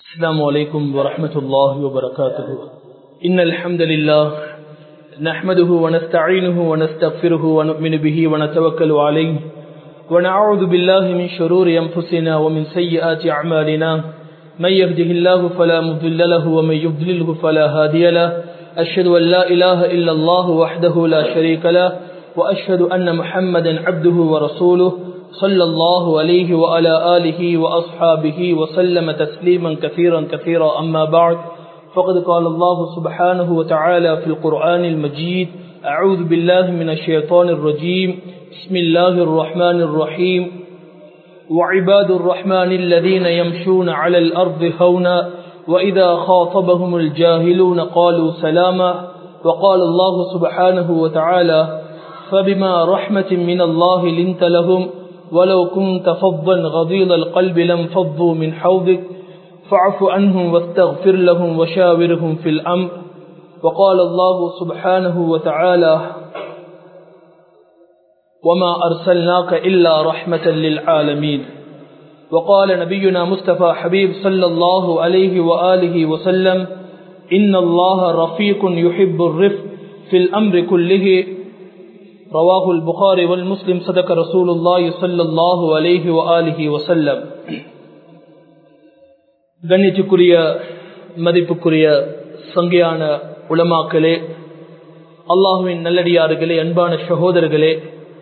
السلام عليكم ورحمة الله وبركاته إن الحمد لله نحمده ونستعينه ونستغفره ونؤمن به ونتوكل عليه ونعوذ بالله من شرور أنفسنا ومن سيئات أعمالنا من يهده الله فلا مضل له ومن يضلله فلا هادي له أشهد أن لا إله إلا الله وحده لا شريك له وأشهد أن محمدا عبده ورسوله صلى الله عليه وعلى آله وأصحابه وسلم تسليما كثيرا كثيرا أما بعد فقد قال الله سبحانه وتعالى في القرآن المجيد أعوذ بالله من الشيطان الرجيم بسم الله الرحمن الرحيم وعباد الرحمن الذين يمشون على الأرض هونا وإذا خاطبهم الجاهلون قالوا سلاما وقال الله سبحانه وتعالى فبما رحمة من الله لنت لهم ولو كنت فظا غضيض القلب لانفضوا من حوضك فاعف عنهم واستغفر لهم وشاورهم في الأمر وقال الله سبحانه وتعالى وما أرسلناك إلا رحمة للعالمين وقال نبينا مصطفى حبيب صلى الله عليه وآله وسلم إن الله رفيق يحب الرفق في الأمر كله رواه البخاري والمسلم صدق رسول الله صلى الله عليه وآله وسلم கண்ணியத்துக்குரிய மதிப்புக்குரிய சங்கையான உளமாக்களே அல்லாஹுவின் நல்லடியார்களே அன்பான சகோதரர்களே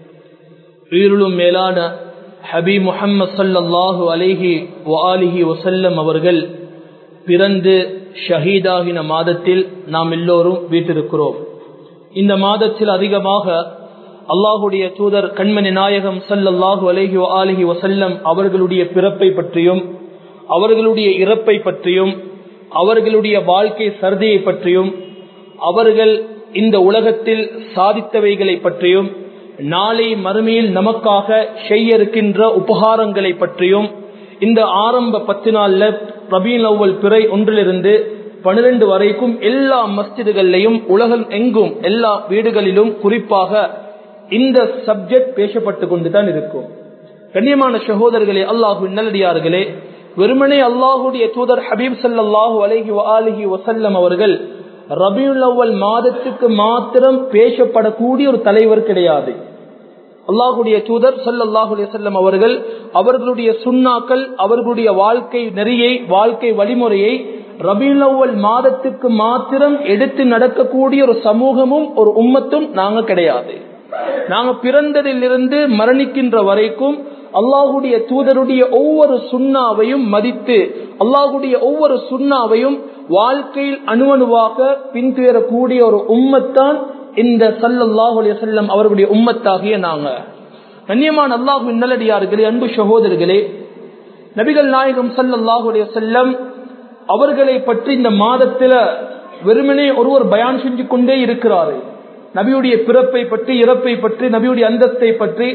உயிருளும் மேலான ஹபி முஹம்மது சல்லல்லாஹு அலேஹி வாலிஹி வசல்லம் அவர்கள் பிறந்து ஷஹீதாகின மாதத்தில் நாம் எல்லோரும் வீட்டிருக்கிறோம் இந்த மாதத்தில் அதிகமாக அல்லாஹுடைய தூதர் கண்மணி நாயகம் சல்லல்லாஹு அலேஹி ஆலிஹி வசல்லம் அவர்களுடைய பிறப்பை பற்றியும் அவர்களுடைய இறப்பை பற்றியும் அவர்களுடைய வாழ்க்கை சர்தியை பற்றியும் அவர்கள் இந்த உலகத்தில் சாதித்தவைகளை பற்றியும் நாளை மறுமையில் நமக்காக செய்ய இருக்கின்ற உபகாரங்களை பற்றியும் இந்த ஆரம்ப பத்து நாள்ல ரபீன் அவ்வல் பிறை ஒன்றிலிருந்து பனிரெண்டு வரைக்கும் எல்லா மஸ்ஜிதுகளிலையும் உலகம் எங்கும் எல்லா வீடுகளிலும் குறிப்பாக இந்த சப்ஜெக்ட் பேசப்பட்டு கொண்டுதான் இருக்கும் கண்ணியமான சகோதரர்களே அல்லாஹு நல்லடியார்களே வெறுமனே அல்லாஹுடைய தூதர் ஹபீப் சல்லாஹூ அலஹி அலஹி வசல்லம் அவர்கள் ரபியுல் அவ்வல் மாதத்துக்கு மாத்திரம் பேசப்படக்கூடிய ஒரு தலைவர் கிடையாது அல்லாஹுடைய தூதர் சல்லாஹூ செல்லம் அவர்கள் அவர்களுடைய சுண்ணாக்கள் அவர்களுடைய வாழ்க்கை நெறியை வாழ்க்கை வழிமுறையை ரபியுல் அவ்வல் மாதத்துக்கு மாத்திரம் எடுத்து நடக்கக்கூடிய ஒரு சமூகமும் ஒரு உம்மத்தும் நாங்க கிடையாது நாங்க பிறந்ததிலிருந்து மரணிக்கின்ற வரைக்கும் அல்லாஹுடைய தூதருடைய ஒவ்வொரு சுண்ணாவையும் மதித்து அல்லாஹுடைய ஒவ்வொரு சுண்ணாவையும் வாழ்க்கையில் அணுவணுவாக பின்துயரக்கூடிய ஒரு உம்மத்தான் இந்த சல்லல்லாஹுடைய செல்லம் அவர்களுடைய உம்மத்தாகிய நாங்க கண்ணியமான அல்லாஹு நல்லடியார்களே அன்பு சகோதரர்களே நபிகள் நாயகம் சல்லல்லாஹுடைய செல்லம் அவர்களை பற்றி இந்த மாதத்துல வெறுமனே ஒருவர் பயான் செஞ்சு கொண்டே இருக்கிறாரு நபியுடைய பிறப்பை பற்றி இறப்பை பற்றி நபியுடைய அந்தஸ்தை பற்றி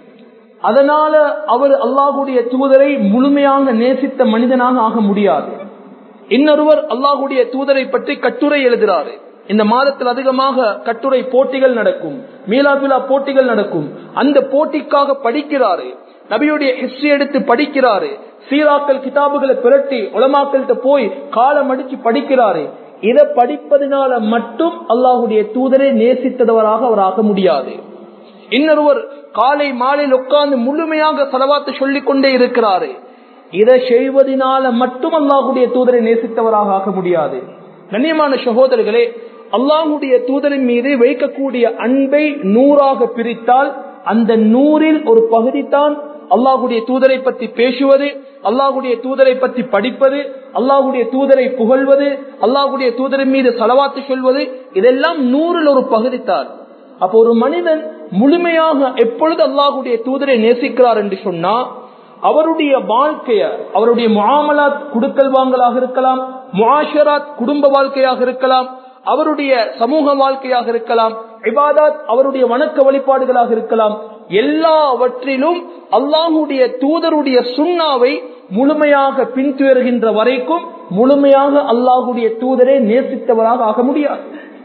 அதனால அவர் அல்லாஹுடைய தூதரை முழுமையாக நேசித்த மனிதனாக ஆக முடியாது இன்னொருவர் அல்லாஹுடைய தூதரை பற்றி கட்டுரை எழுதுகிறாரு இந்த மாதத்தில் அதிகமாக கட்டுரை போட்டிகள் நடக்கும் மீலாபிலா போட்டிகள் நடக்கும் அந்த போட்டிக்காக படிக்கிறாரு நபியுடைய ஹிஸ்டரி எடுத்து படிக்கிறாரு சீராக்கள் கிதாபுகளை பிரட்டி உலமாக்கள்கிட்ட போய் காலம் அடிச்சு படிக்கிறாரு இதை படிப்பதனால மட்டும் அல்லாஹுடைய தூதரை நேசித்தவராக அவர் ஆக முடியாது இன்னொருவர் காலை மாலையில் உட்கார்ந்து முழுமையாக செலவாத்து சொல்லிக் கொண்டே இருக்கிறாரு இதை செய்வதனால மட்டும் அல்லாஹுடைய தூதரை நேசித்தவராக ஆக முடியாது கண்ணியமான சகோதரர்களே அல்லாஹுடைய தூதரின் மீது வைக்கக்கூடிய அன்பை நூறாக பிரித்தால் அந்த நூறில் ஒரு பகுதி தான் அல்லாஹுடைய தூதரை பற்றி பேசுவது அல்லாஹுடைய தூதரை பற்றி படிப்பது அல்லாஹுடைய தூதரை புகழ்வது அல்லாஹுடைய தூதரின் மீது செலவாத்து சொல்வது இதெல்லாம் நூறில் ஒரு பகுதி தான் அப்போ ஒரு மனிதன் முழுமையாக எப்பொழுது அல்லாஹுடைய தூதரை நேசிக்கிறார் என்று சொன்னா அவருடைய வாழ்க்கைய அவருடைய முகாமலாத் குடுக்கல் வாங்கலாக இருக்கலாம் முஆஷராத் குடும்ப வாழ்க்கையாக இருக்கலாம் அவருடைய சமூக வாழ்க்கையாக இருக்கலாம் இபாதாத் அவருடைய வணக்க வழிபாடுகளாக இருக்கலாம் எல்லாவற்றிலும் அல்லாஹுடைய தூதருடைய சுண்ணாவை முழுமையாக பின்துயர்கின்ற வரைக்கும் முழுமையாக அல்லாஹுடைய தூதரை நேசித்தவராக ஆக முடியாது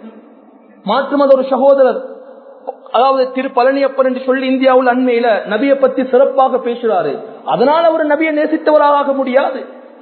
மாற்றுமது ஒரு சகோதரர் அதாவது திரு பழனியப்பர் என்று சொல்லி இந்தியாவில் அண்மையில நபியை பத்தி சிறப்பாக பேசுறாரு அதனால் அவர் நபியை நேசித்தவராக ஆக முடியாது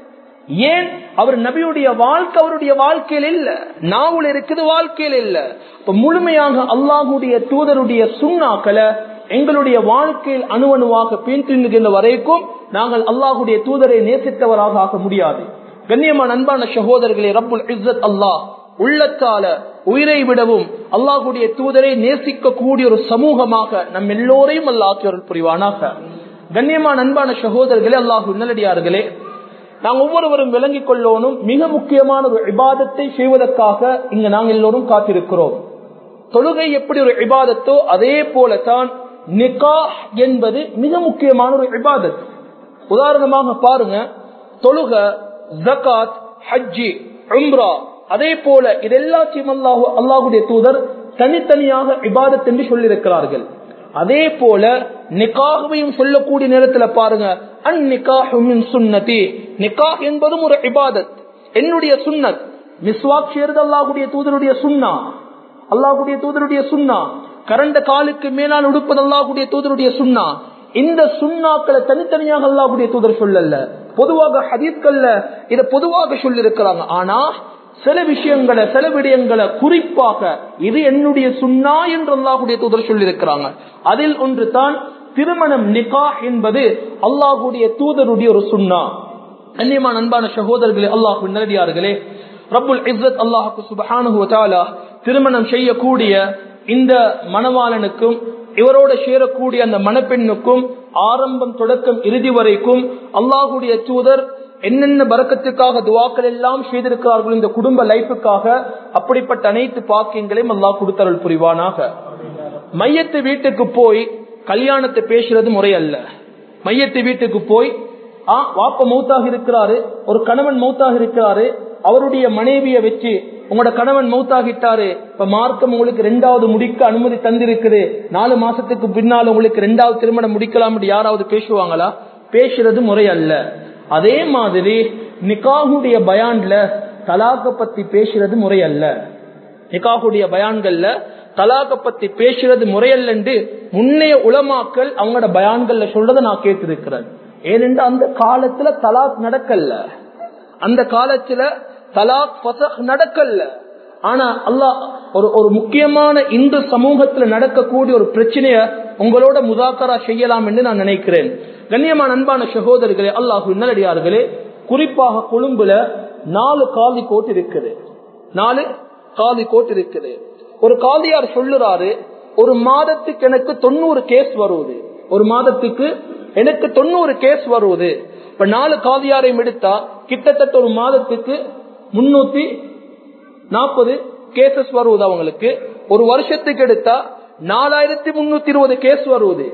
ஏன் அவர் நபியுடைய வாழ்க்கை அவருடைய வாழ்க்கையில் இல்ல நாவல் இருக்குது வாழ்க்கையில் இல்ல இப்ப முழுமையாக அல்லாஹுடைய தூதருடைய சுண்ணாக்களை எங்களுடைய வாழ்க்கையில் அணுவணுவாக பின்துங்குகின்ற வரைக்கும் நாங்கள் அல்லாஹுடைய தூதரை நேசித்தவராக ஆக முடியாது கண்ணியமான அன்பான சகோதரர்களே ரப்புல் இஸ்ஸத் அல்லாஹ் உள்ளத்தால உயிரை விடவும் அல்லாஹுடைய தூதரை நேசிக்க கூடிய ஒரு சமூகமாக நம் எல்லோரையும் அல்லாஹ் புரிவானாக கண்ணியமான அன்பான சகோதரர்களே அல்லாஹு நல்லடியார்களே நாங்கள் ஒவ்வொருவரும் விளங்கிக் கொள்ளோனும் மிக முக்கியமான ஒரு இபாதத்தை செய்வதற்காக இங்கு நாங்கள் எல்லோரும் காத்திருக்கிறோம் தொழுகை எப்படி ஒரு இபாதத்தோ அதே போலத்தான் நிகா என்பது மிக முக்கியமான ஒரு இபாதத் உதாரணமாக பாருங்க தொழுக ஜக்காத் ஹஜ்ஜி உம்ரா அதே போல இதெல்லாத்தையும் அல்லாஹு அல்லாஹுடைய தூதர் தனித்தனியாக இபாதத் என்று சொல்லியிருக்கிறார்கள் அதே போல நிக்காகவையும் சொல்லக்கூடிய நேரத்தில் பாருங்க அன் நிக்காஹுமின் சுன்னதி நிக்காஹ் என்பதும் ஒரு இபாதத் என்னுடைய சுன்னத் மிஸ்வாக் செய்யறது அல்லாஹுடைய தூதருடைய சுண்ணா அல்லாஹுடைய தூதருடைய சுண்ணா கரண்ட காலுக்கு மேலால் உடுப்பது அல்லாஹுடைய தூதருடைய சுண்ணா இந்த சுண்ணாக்களை தனித்தனியாக அல்லாஹுடைய தூதர் சொல்லல பொதுவாக ஹதீஸ்கள்ல இதை பொதுவாக சொல்லிருக்கிறாங்க ஆனா சில விஷயங்களை சில விடயங்களை குறிப்பாக இது என்னுடைய சுண்ணா என்று அல்லாஹுடைய தூதர் சொல்லியிருக்கிறாங்க அதில் ஒன்று தான் திருமணம் நிகா என்பது அல்லாஹுடைய தூதருடைய ஒரு சுண்ணா கண்ணியமான அன்பான சகோதரர்களே அல்லாஹு நேரடியார்களே ரப்புல் இஸ்ஸத் அல்லாஹுக்கு சுபஹானு திருமணம் செய்யக்கூடிய இந்த மணவாளனுக்கும் இவரோட சேரக்கூடிய அந்த மணப்பெண்ணுக்கும் ஆரம்பம் தொடக்கம் இறுதி வரைக்கும் அல்லாஹுடைய தூதர் என்னென்ன பறக்கத்துக்காக துவாக்கள் எல்லாம் செய்திருக்கிறார்கள் இந்த குடும்ப லைஃபுக்காக அப்படிப்பட்ட அனைத்து பாக்கியங்களையும் அல்லாஹ் கொடுத்தருள் புரிவானாக மையத்து வீட்டுக்கு போய் கல்யாணத்தை பேசுறது முறை அல்ல மையத்து வீட்டுக்கு போய் ஆ வாப்ப மௌத்தாக இருக்கிறாரு ஒரு கணவன் மௌத்தாக இருக்கிறாரு அவருடைய மனைவிய வச்சு உங்களோட கணவன் மௌத்தாகிட்டாரு இப்ப மார்க்கம் உங்களுக்கு ரெண்டாவது முடிக்க அனுமதி தந்திருக்குது நாலு மாசத்துக்கு பின்னால் உங்களுக்கு ரெண்டாவது திருமணம் முடிக்கலாம் யாராவது பேசுவாங்களா பேசுறது முறை அல்ல அதே மாதிரி நிகாகுடைய பயான்ல தலாக்க பத்தி பேசுறது முறை அல்ல நிகாகுடைய பயான்கள்ல தலாக்க பத்தி பேசுறது முறையல்ல என்று முன்னைய உலமாக்கள் அவங்களோட பயான்கள்ல சொல்றதை நான் கேட்டிருக்கிறேன் ஏனென்று அந்த காலத்துல தலாக் நடக்கல அந்த காலத்துல தலாக் பசக் நடக்கல ஆனா அல்லாஹ் ஒரு ஒரு முக்கியமான இந்து சமூகத்துல நடக்கக்கூடிய ஒரு பிரச்சனைய உங்களோட முதாக்கரா செய்யலாம் என்று நான் நினைக்கிறேன் கண்ணியமான அன்பான சகோதரர்களே அல்லாஹு நல்லடியார்களே குறிப்பாக கொழும்புல நாலு காலி கோட் இருக்குது நாலு காலி கோட் இருக்குது ஒரு காலியார் சொல்லுறாரு ஒரு மாதத்துக்கு எனக்கு தொண்ணூறு கேஸ் வருவது ஒரு மாதத்துக்கு எனக்கு தொண்ணூறு கேஸ் வருவது இப்ப நாலு காதியாரையும் எடுத்தா கிட்டத்தட்ட ஒரு மாதத்துக்கு முன்னூத்தி நாற்பது கேசஸ் வருவது அவங்களுக்கு ஒரு வருஷத்துக்கு எடுத்தா நாலாயிரத்தி முன்னூத்தி இருபது கேஸ் வருவது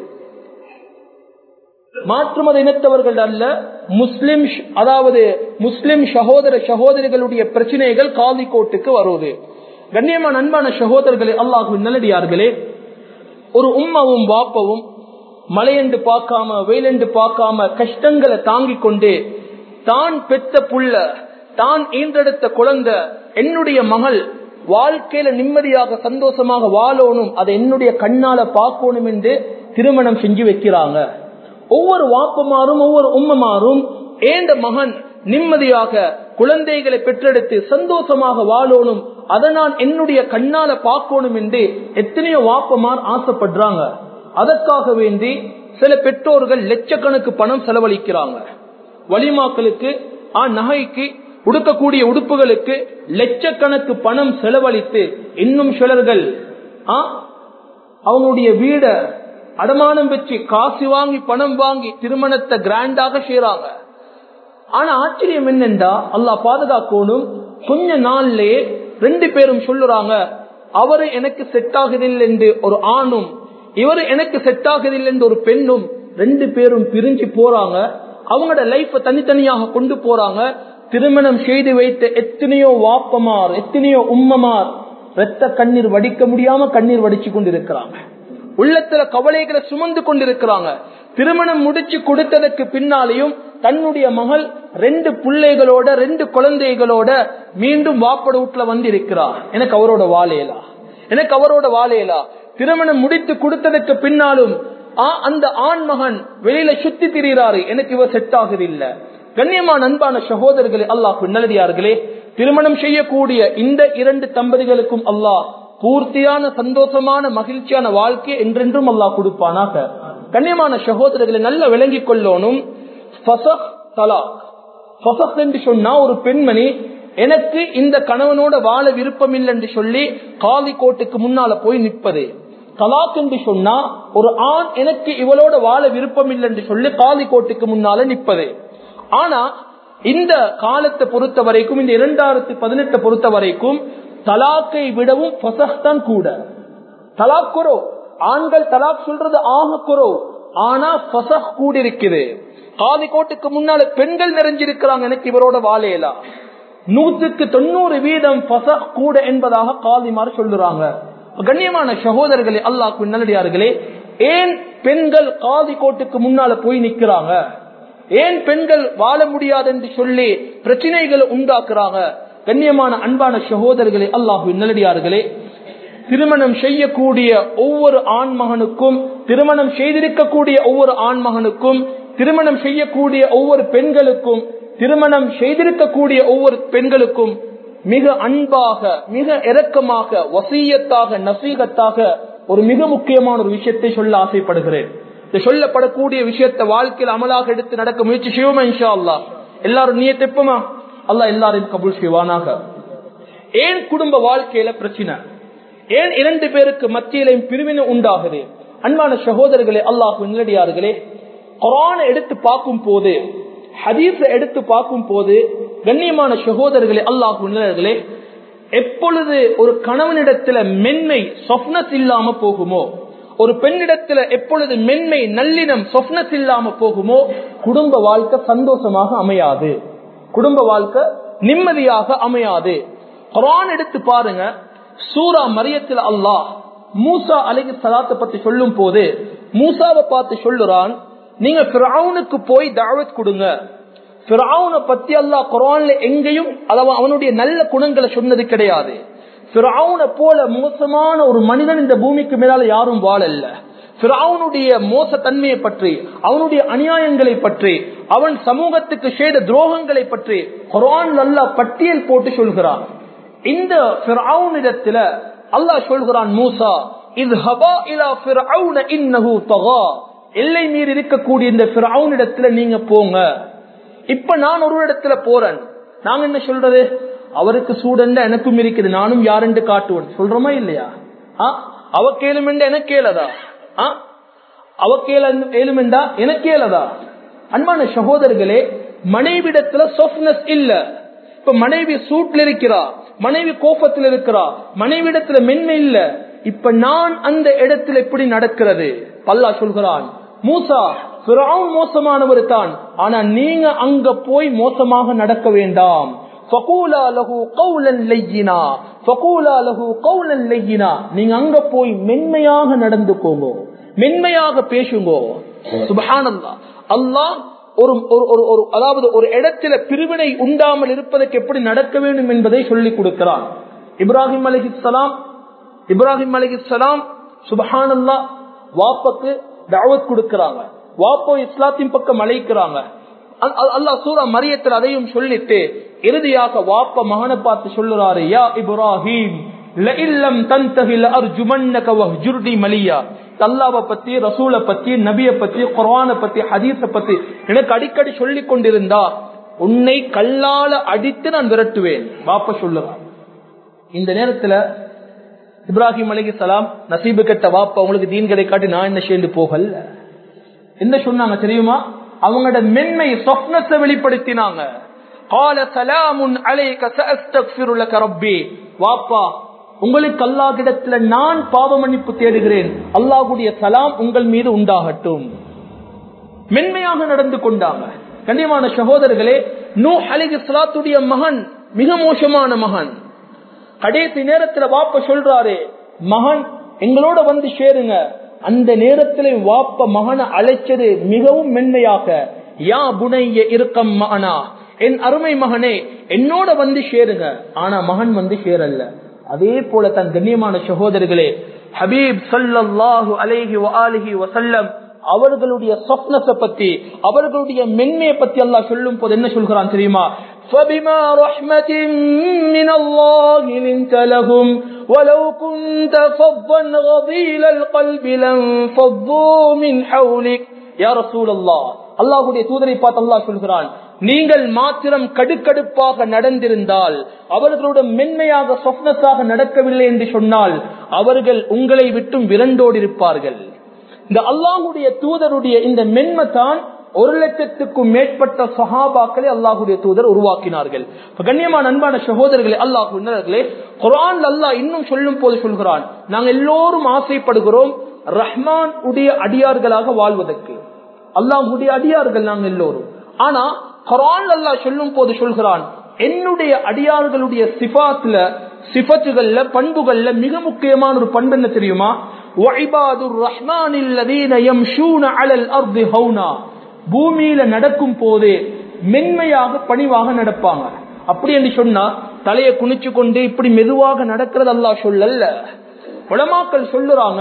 மாற்று மத இனத்தவர்கள் அல்ல முஸ்லிம் அதாவது முஸ்லிம் சகோதர சகோதரிகளுடைய பிரச்சனைகள் காதி கோட்டுக்கு வருவது கண்ணியமான அன்பான சகோதரர்களே அல்லாஹு நல்லடியார்களே ஒரு உம்மாவும் வாப்பவும் மழையென்று பார்க்காம வெயிலென்று பார்க்காம கஷ்டங்களை தாங்கிக் கொண்டு தான் பெத்த புள்ள தான் ஈன்றெடுத்த குழந்தை என்னுடைய மகள் வாழ்க்கையில நிம்மதியாக சந்தோஷமாக வாழணும் அதை என்னுடைய கண்ணால பார்க்கணும் என்று திருமணம் செஞ்சு வைக்கிறாங்க ஒவ்வொரு வாப்பமாரும் ஒவ்வொரு உம்மமாரும் ஏந்த மகன் நிம்மதியாக குழந்தைகளை பெற்றெடுத்து சந்தோஷமாக வாழணும் அதை நான் என்னுடைய கண்ணால பார்க்கணும் என்று எத்தனையோ வாப்பமார் ஆசைப்படுறாங்க அதற்காக வேண்டி சில பெற்றோர்கள் லட்சக்கணக்கு பணம் செலவழிக்கிறாங்க வலிமாக்களுக்கு ஆ நகைக்கு உடுக்கக்கூடிய உடுப்புகளுக்கு லட்சக்கணக்கு பணம் செலவழித்து இன்னும் சிலர்கள் அவங்களுடைய வீட அடமானம் வச்சு காசு வாங்கி பணம் வாங்கி திருமணத்தை கிராண்டாக செய்யறாங்க ஆனா ஆச்சரியம் என்னென்றா அல்லா பாதுகாக்கணும் கொஞ்ச நாள்லயே ரெண்டு பேரும் சொல்லுறாங்க அவரு எனக்கு செட் ஆகுதில்லை என்று ஒரு ஆணும் இவரு எனக்கு செட் ஆகுதில்லை என்று ஒரு பெண்ணும் ரெண்டு பேரும் பிரிஞ்சு போறாங்க அவங்களோட லைஃப தனித்தனியாக கொண்டு போறாங்க திருமணம் செய்து வைத்த எத்தனையோ வாப்பமார் எத்தனையோ உம்மமார் ரத்த கண்ணீர் வடிக்க முடியாம கண்ணீர் வடிச்சு கொண்டிருக்கிறாங்க உள்ளத்துல கவலைகளை சுமந்து கொண்டிருக்கிறாங்க திருமணம் முடிச்சு கொடுத்ததற்கு பின்னாலேயும் தன்னுடைய மகள் ரெண்டு பிள்ளைகளோட ரெண்டு குழந்தைகளோட மீண்டும் வாப்பட வீட்டுல வந்து இருக்கிறார் எனக்கு அவரோட வாழையலா எனக்கு அவரோட வாழையலா திருமணம் முடித்து கொடுத்ததற்கு பின்னாலும் அந்த ஆண் மகன் வெளியில சுத்தி திரிகிறாரு எனக்கு இவர் செட் ஆகுது இல்ல கண்ணியமான அன்பான சகோதரர்களே அல்லாஹ் நல்லடியார்களே திருமணம் செய்யக்கூடிய இந்த இரண்டு தம்பதிகளுக்கும் அல்லாஹ் பூர்த்தியான சந்தோஷமான மகிழ்ச்சியான வாழ்க்கை என்றென்றும் அல்லாஹ் கொடுப்பானாக கண்ணியமான சகோதரர்களை நல்ல விளங்கிக் கொள்ளணும் என்று சொன்னா ஒரு பெண்மணி எனக்கு இந்த கணவனோட வாழ விருப்பம் இல்லை என்று சொல்லி காலி கோட்டுக்கு முன்னால போய் நிற்பது தலாக் என்று சொன்னா ஒரு ஆண் எனக்கு இவளோட வாழ விருப்பம் இல்லை என்று சொல்லி காலி கோட்டுக்கு முன்னால நிற்பது ஆனா இந்த காலத்தை பொறுத்த வரைக்கும் இந்த இரண்டாயிரத்தி பதினெட்டை பொறுத்த வரைக்கும் தலாக்கை விடவும் பசஹ்தான் கூட தலாக் குறோ ஆண்கள் தலாக் சொல்றது ஆக குறோ ஆனா பசஹ் கூட இருக்குது காதி கோட்டுக்கு முன்னால பெண்கள் நிறைஞ்சிருக்கிறாங்க எனக்கு இவரோட வாழையலா நூற்றுக்கு தொண்ணூறு வீதம் பசஹ் கூட என்பதாக காதிமார் சொல்லுறாங்க கண்ணியமான சகோதரர்களே அல்லாஹ் நல்லடியார்களே ஏன் பெண்கள் காதி கோட்டுக்கு முன்னால போய் நிக்கிறாங்க ஏன் பெண்கள் வாழ முடியாது என்று சொல்லி பிரச்சனைகளை உண்டாக்குறாங்க கண்ணியமான அன்பான சகோதரர்களே அல்லாஹு நல்லடியார்களே திருமணம் செய்யக்கூடிய ஒவ்வொரு ஆண் மகனுக்கும் திருமணம் செய்திருக்கக்கூடிய ஒவ்வொரு ஆண் மகனுக்கும் திருமணம் செய்யக்கூடிய ஒவ்வொரு பெண்களுக்கும் திருமணம் செய்திருக்கக்கூடிய ஒவ்வொரு பெண்களுக்கும் மிக அன்பாக மிக இரக்கமாக வசீயத்தாக நசீகத்தாக ஒரு மிக முக்கியமான ஒரு விஷயத்தை சொல்ல ஆசைப்படுகிறேன் இந்த சொல்லப்படக்கூடிய விஷயத்தை வாழ்க்கையில் அமலாக எடுத்து நடக்க முயற்சி செய்வோமா இன்ஷா அல்லா எல்லாரும் நீ தெப்பமா அல்லா எல்லாரையும் கபுல் செய்வானாக ஏன் குடும்ப வாழ்க்கையில பிரச்சனை ஏன் இரண்டு பேருக்கு மத்தியிலையும் பிரிவினை உண்டாகுது அன்பான சகோதரர்களே அல்லாஹு நிலடியார்களே குரான எடுத்து பார்க்கும் போது ஹதீஸ எடுத்து பார்க்கும் போது கண்ணியமான சகோதரர்களே அல்லாஹு நிலர்களே எப்பொழுது ஒரு கணவனிடத்துல மென்மை சொப்னஸ் இல்லாம போகுமோ ஒரு பெண்ணிடத்துல எப்பொழுது மென்மை நல்லினம் சொப்னஸ் இல்லாம போகுமோ குடும்ப வாழ்க்கை சந்தோஷமாக அமையாது குடும்ப வாழ்க்கை நிம்மதியாக அமையாது குரான் எடுத்து பாருங்க சூரா மரியத்தில் அல்லாஹ் மூசா அலைகி சலாத்தை பத்தி சொல்லும் போது மூசாவை பார்த்து சொல்லுறான் நீங்க பிராவுனுக்கு போய் தாவத் கொடுங்க பிராவுனை பத்தி அல்லாஹ் குரான்ல எங்கேயும் அதாவது அவனுடைய நல்ல குணங்களை சொன்னது கிடையாது பிராவுனை போல மோசமான ஒரு மனிதன் இந்த பூமிக்கு மேலால யாரும் வாழல்ல பிராவுனுடைய மோச தன்மையை பற்றி அவனுடைய அநியாயங்களை பற்றி அவன் சமூகத்துக்கு செய்த துரோகங்களை பற்றி குரான் நல்லா பட்டியல் போட்டு சொல்கிறான் இந்த இடத்துல அல்லாஹ் சொல்கிறான் மூசா இது ஹபா இலா ஃபிரௌன இன்னஹு தகா எல்லை மீறி இருக்கக்கூடிய இந்த இடத்துல நீங்க போங்க இப்ப நான் ஒரு இடத்துல போறேன் நாங்க என்ன சொல்றது அவருக்கு சூடண்ட எனக்கும் இருக்குது நானும் யாருன்னு காட்டுவேன் சொல்றோமா இல்லையா அவ கேளுமெண்ட எனக்கு கேளதா அவ கேள ஏழுமெண்டா எனக்கு கேளதா அன்பான சகோதரர்களே மனைவிடத்துல சொஃப்னஸ் இல்ல இப்ப மனைவி சூட்ல இருக்கிறா மனைவி கோபத்தில் இருக்கிறா மனைவிடத்துல மென்மை இல்ல இப்ப நான் அந்த இடத்துல எப்படி நடக்கிறது பல்லா சொல்கிறான் மூசா மோசமானவர் தான் ஆனா நீங்க அங்க போய் மோசமாக நடக்க வேண்டாம் நீங்க அங்க போய் மென்மையாக நடந்து போங்க மென்மையாக பேசுங்க சுபஹானல்லா அல்லாஹ் ஒரு ஒரு அதாவது ஒரு இடத்துல பிரிவினை உண்டாமல் இருப்பதற்கு எப்படி நடக்க வேண்டும் என்பதை சொல்லிக் கொடுக்கிறான் இப்ராஹிம் அலிஹிஸ்லாம் இப்ராஹிம் அலிஹிஸ்லாம் சுபஹானல்லா வாப்பக்கு தாவத் கொடுக்கிறாங்க வாப்போ இஸ்லாத்தின் பக்கம் அழைக்கிறாங்க அல்லா சூரா மரியத்தில் அதையும் சொல்லிட்டு இறுதியாக வாப்ப மகனை பார்த்து சொல்லுறாரு யா இப்ராஹிம் அல்லாவை பத்தி ரசூலை பத்தி நபிய பத்தி குரான பத்தி ஹதீஸ பத்தி எனக்கு அடிக்கடி சொல்லிக் கொண்டிருந்தா உன்னை கல்லால அடித்து நான் விரட்டுவேன் பாப்ப சொல்லுறான் இந்த நேரத்துல இப்ராஹிம் அலி சலாம் நசீபு கட்ட வாப்பா உங்களுக்கு தீன்களை காட்டி நான் என்ன சேர்ந்து போகல என்ன சொன்னாங்க தெரியுமா அவங்களோட மென்மை சொப்னத்தை வெளிப்படுத்தினாங்க கால சலாமுன் அலைக சஅஸ்தக்ஃபிரு லக ரப்பி வாப்பா உங்களுக்கு அல்லாஹ்விடத்துல நான் பாவ மன்னிப்பு தேடுகிறேன் அல்லாஹ்வுடைய சலாம் உங்கள் மீது உண்டாகட்டும் மென்மையாக நடந்து கொண்டாங்க கண்ணியமான சகோதரர்களே நூ அலிக சலாத்துடைய மகன் மிக மோசமான மகன் கடைசி நேரத்துல வாப்ப சொல்றாரு மகன் எங்களோட வந்து சேருங்க அந்த நேரத்தில் வாப்ப மகனை அழைச்சது மிகவும் மென்மையாக யா புனைய இருக்கம் மகனா என் அருமை மகனே என்னோட வந்து சேருங்க ஆனா மகன் வந்து சேரல்ல அதே போல தன் கண்ணியமான சகோதரர்களே ஹபீப் சல்லாஹு அலைஹி வஆலிஹி வசல்லம் அவர்களுடைய சொப்னஸ பத்தி அவர்களுடைய மென்மையை பத்தி அல்லாஹ் சொல்லும் போது என்ன சொல்கிறான் தெரியுமா فبما رحمة من الله لنت لهم ولو كنت فظا غضيل القلب لانفضوا من حولك يا رسول الله அல்லாஹுடைய தூதரை பார்த்து அல்லாஹ் சொல்கிறான் நீங்கள் மாத்திரம் கடுக்கடுப்பாக நடந்திருந்தால் அவர்களோட மென்மையாக சொப்னஸாக நடக்கவில்லை என்று சொன்னால் அவர்கள் உங்களை விட்டும் விரண்டோடி இருப்பார்கள் இந்த அல்லாஹுடைய தூதருடைய இந்த மென்மை தான் ஒரு லட்சத்துக்கும் மேற்பட்ட சஹாபாக்களை அல்லாஹுடைய தூதர் உருவாக்கினார்கள் கண்ணியமான அன்பான சகோதரர்களே அல்லாஹ் உணர்களே குரான் அல்லாஹ் இன்னும் சொல்லும் போது சொல்கிறான் நாங்கள் எல்லோரும் ஆசைப்படுகிறோம் ரஹ்மான் உடைய அடியார்களாக வாழ்வதற்கு அல்லாஹுடைய அடியார்கள் நாங்கள் எல்லோரும் ஆனா குரான் அல்லாஹ் சொல்லும் போது சொல்கிறான் என்னுடைய அடியார்களுடைய சிபாத்துல சிபத்துகள்ல பண்புகள்ல மிக முக்கியமான ஒரு பண்பு என்ன தெரியுமா பூமியில நடக்கும் போது மென்மையாக பணிவாக நடப்பாங்க அப்படி என்று சொன்னா தலையை குனிச்சு கொண்டு இப்படி மெதுவாக நடக்கிறது அல்லா சொல்லல்ல உலமாக்கள் சொல்லுறாங்க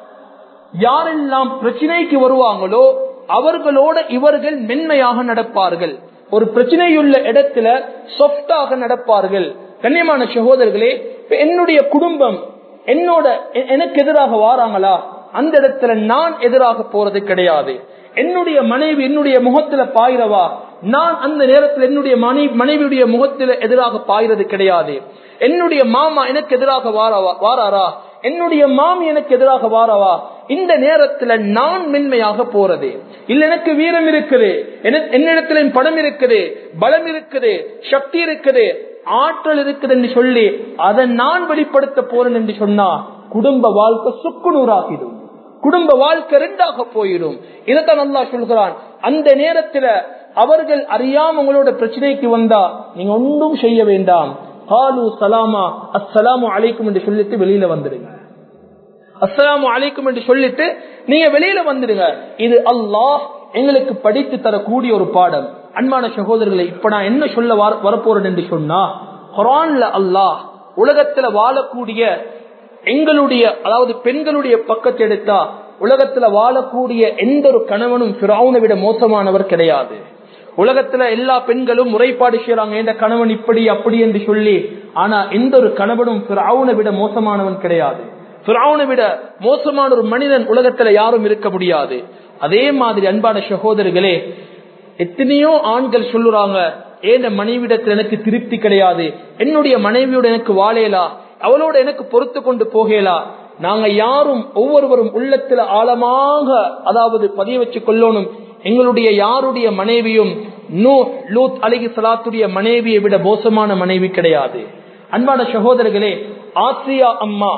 யாரெல்லாம் பிரச்சனைக்கு வருவாங்களோ அவர்களோட இவர்கள் மென்மையாக நடப்பார்கள் ஒரு பிரச்சனையுள்ள இடத்துல சொப்டாக நடப்பார்கள் கண்ணியமான சகோதரர்களே என்னுடைய குடும்பம் என்னோட எனக்கு எதிராக வாராங்களா அந்த இடத்துல நான் எதிராக போறது கிடையாது என்னுடைய மனைவி என்னுடைய முகத்துல பாயிரவா நான் அந்த நேரத்தில் என்னுடைய மனைவி மனைவியுடைய முகத்துல எதிராக பாயிறது கிடையாது என்னுடைய மாமா எனக்கு எதிராக வாராவா வாராரா என்னுடைய மாமி எனக்கு எதிராக வாரவா இந்த நேரத்துல நான் மென்மையாக போறது இல்ல எனக்கு வீரம் இருக்குது என்னிடத்துல படம் இருக்குது பலம் இருக்குது சக்தி இருக்குது ஆற்றல் இருக்குது என்று சொல்லி அதை நான் வெளிப்படுத்த போறேன் என்று சொன்னா குடும்ப வாழ்க்கை சுக்குநூறாகிடும் குடும்ப வாழ்க்கை ரெண்டாக போயிடும் இதைத்தான் நல்லா சொல்கிறான் அந்த நேரத்துல அவர்கள் அறியாம உங்களோட பிரச்சனைக்கு வந்தா நீங்க ஒன்றும் செய்ய வேண்டாம் ஹாலு சலாமா அஸ்ஸலாமு அலைக்கும் என்று சொல்லிட்டு வெளியில வந்துடுங்க அஸ்ஸலாமு அலைக்கும் என்று சொல்லிட்டு நீங்க வெளியில வந்துடுங்க இது அல்லாஹ் எங்களுக்கு படித்து தரக்கூடிய ஒரு பாடம் அன்பான சகோதரர்களை இப்ப நான் என்ன சொல்ல வரப்போறேன் என்று சொன்னா குரான்ல அல்லாஹ் உலகத்துல வாழக்கூடிய எங்களுடைய அதாவது பெண்களுடைய பக்கத்தை எடுத்தா உலகத்துல வாழக்கூடிய எந்த ஒரு கணவனும் பிராவுனை விட மோசமானவர் கிடையாது உலகத்துல எல்லா பெண்களும் முறைப்பாடு செய்யறாங்க எந்த கணவன் இப்படி அப்படி என்று சொல்லி ஆனா எந்த ஒரு கணவனும் பிராவுனை விட மோசமானவன் கிடையாது பிராவுனை விட மோசமான ஒரு மனிதன் உலகத்துல யாரும் இருக்க முடியாது அதே மாதிரி அன்பான சகோதரர்களே எத்தனையோ ஆண்கள் சொல்லுறாங்க ஏன் மனைவிடத்தில் எனக்கு திருப்தி கிடையாது என்னுடைய மனைவியோட எனக்கு வாழையலா அவளோட எனக்கு பொறுத்து கொண்டு போகலா நாங்க யாரும் ஒவ்வொருவரும் உள்ளத்துல ஆழமாக அதாவது பதிய வச்சு கொள்ளணும் எங்களுடைய யாருடைய மனைவியும் நூ லூத் அலகி சலாத்துடைய மனைவியை விட மோசமான மனைவி கிடையாது அன்பான சகோதரர்களே ஆசியா அம்மா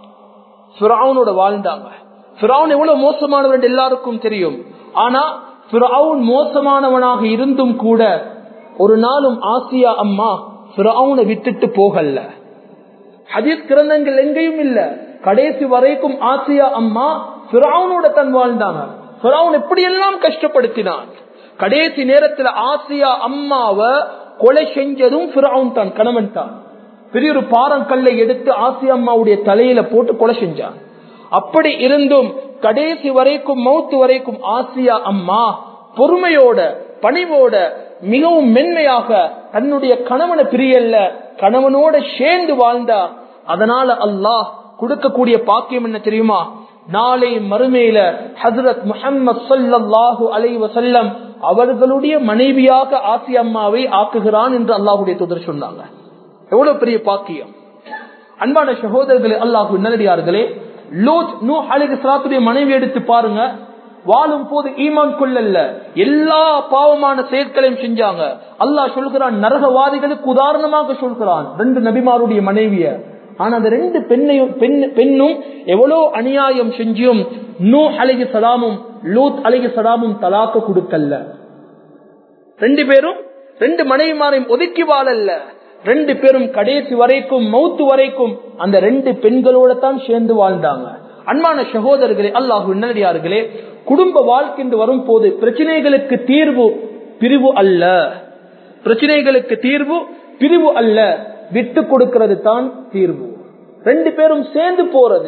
சுராவனோட வாழ்ந்தாங்க சுராவன் எவ்வளவு மோசமானவர் என்று எல்லாருக்கும் தெரியும் ஆனா சுராவுன் மோசமானவனாக இருந்தும் கூட ஒரு நாளும் ஆசியா அம்மா சுராவுனை விட்டுட்டு போகல ஹதீஸ் கிரந்தங்கள் எங்கேயும் இல்ல கடைசி வரைக்கும் ஆசியா அம்மா சுராவனோட தன் வாழ்ந்தாங்க சுராவன் எப்படி எல்லாம் கஷ்டப்படுத்தினான் கடைசி நேரத்துல ஆசியா அம்மாவை கொலை செஞ்சதும் பிராவுன் தான் கணவன் தான் பெரிய ஒரு பாறங்கல்லை எடுத்து ஆசியா அம்மாவுடைய தலையில போட்டு கொலை செஞ்சான் அப்படி இருந்தும் கடைசி வரைக்கும் மௌத்து வரைக்கும் ஆசியா அம்மா பொறுமையோட பணிவோட மிகவும் மென்மையாக தன்னுடைய கணவனை பிரியல்ல கணவனோட சேர்ந்து வாழ்ந்தா அதனால அல்லாஹ் கொடுக்கக்கூடிய பாக்கியம் என்ன தெரியுமா நாளை மறுமையில ஹசரத் முஹம்மது சல்லாஹூ அலை வசல்லம் அவர்களுடைய மனைவியாக ஆசி அம்மாவை ஆக்குகிறான் என்று அல்லாஹுடைய தூதர் சொன்னாங்க எவ்வளவு பெரிய பாக்கியம் அன்பான சகோதரர்களே அல்லாஹு நல்லடியார்களே லோத் நூ அலிக சலாத்துடைய மனைவி எடுத்து பாருங்க வாழும் போது ஈமான் கொள்ளல்ல எல்லா பாவமான செயற்களையும் செஞ்சாங்க அல்லாஹ் சொல்கிறான் நரகவாதிகளுக்கு உதாரணமாக சொல்கிறான் ரெண்டு நபிமாருடைய மனைவிய ஆனா அந்த ரெண்டு பெண்ணையும் பெண்ணும் எவ்வளவு அநியாயம் செஞ்சும் நூ அழகி சலாமும் லூத் அழகி சலாமும் தலாக்க கொடுக்கல்ல ரெண்டு பேரும் ரெண்டு மனைவிமாரையும் ஒதுக்கி வாழல்ல ரெண்டு பேரும் கடைசி வரைக்கும் மௌத்து வரைக்கும் அந்த ரெண்டு பெண்களோட தான் சேர்ந்து வாழ்ந்தாங்க அன்பான சகோதரர்களே அல்லாஹு நல்லடியார்களே குடும்ப வாழ்க்கை என்று வரும் போது பிரச்சனைகளுக்கு தீர்வு பிரிவு அல்ல பிரச்சனைகளுக்கு தீர்வு பிரிவு அல்ல விட்டு கொடுக்கிறது தான் தீர்வு ரெண்டு பேரும் சேர்ந்து போறது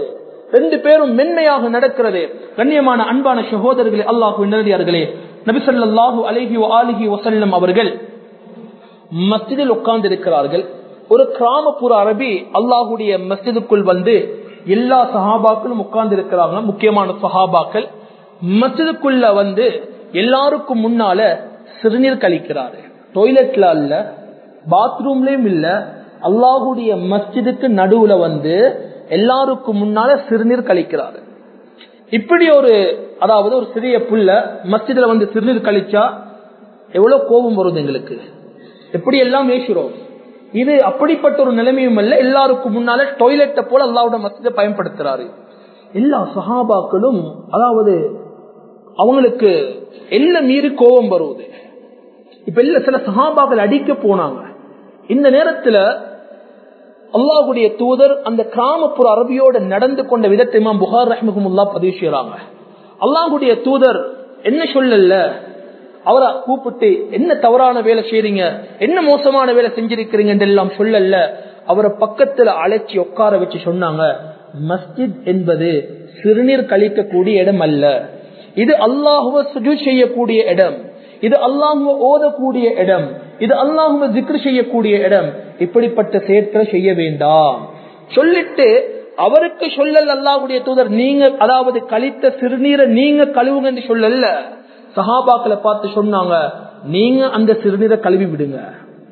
ரெண்டு பேரும் மென்மையாக நடக்கிறது கண்ணியமான அன்பான சகோதரர்களே அல்லாஹு நேரடியார்களே நபிசல்லாஹு அலிஹி ஆலிஹி வசல்லம் அவர்கள் மஸ்ஜிதில் உட்கார்ந்து இருக்கிறார்கள் ஒரு கிராமப்புற அரபி அல்லாஹுடைய மஸ்ஜிதுக்குள் வந்து எல்லா சஹாபாக்களும் உட்கார்ந்து இருக்கிறாங்க முக்கியமான சஹாபாக்கள் மஸ்ஜிதுக்குள்ள வந்து எல்லாருக்கும் முன்னால சிறுநீர் கழிக்கிறாரு டொய்லெட்ல அல்ல பாத்ரூம்லயும் இல்ல அல்லாஹுடைய மஸ்ஜிதுக்கு நடுவுல வந்து எல்லாருக்கும் முன்னால சிறுநீர் கழிக்கிறாரு இப்படி ஒரு அதாவது ஒரு சிறிய புள்ள மஸ்ஜிதுல வந்து சிறுநீர் கழிச்சா எவ்வளவு கோபம் வருது எங்களுக்கு எப்படி எல்லாம் ஏசுறோம் இது அப்படிப்பட்ட ஒரு நிலைமையும் அல்ல எல்லாருக்கும் முன்னால டொய்லெட்டை போல அல்லாவோட மஸ்ஜிதை பயன்படுத்துறாரு எல்லா சஹாபாக்களும் அதாவது அவங்களுக்கு எல்லாம் மீறி கோபம் வருவது இப்ப இல்ல சில சஹாபாக்கள் அடிக்க போனாங்க இந்த நேரத்துல அல்லாஹுடைய தூதர் அந்த கிராமப்புற அரபியோட நடந்து கொண்ட விதத்தை இமாம் புகார் ரஹ்மகுமுல்லா பதிவு செய்யறாங்க அல்லாஹுடைய தூதர் என்ன சொல்லல அவரை கூப்பிட்டு என்ன தவறான வேலை செய்றீங்க என்ன மோசமான வேலை செஞ்சிருக்கிறீங்க எல்லாம் சொல்லல அவரை பக்கத்துல அழைச்சி உட்கார வச்சு சொன்னாங்க மஸ்ஜித் என்பது சிறுநீர் கழிக்கக்கூடிய இடம் அல்ல இது அல்லாஹுவ சுஜு செய்யக்கூடிய இடம் இது அல்லாஹுவ ஓதக்கூடிய இடம் இது அல்லாஹுவ ஜிக்ரு செய்யக்கூடிய இடம் இப்படிப்பட்ட செயற்களை செய்ய வேண்டாம் சொல்லிட்டு அவருக்கு சொல்லல் அல்லாஹுடைய தூதர் நீங்க அதாவது கழித்த சிறுநீரை நீங்க கழுவுங்கன்னு சொல்லல சஹாபாக்களை பார்த்து சொன்னாங்க நீங்க அந்த சிறுநீரை கழுவி விடுங்க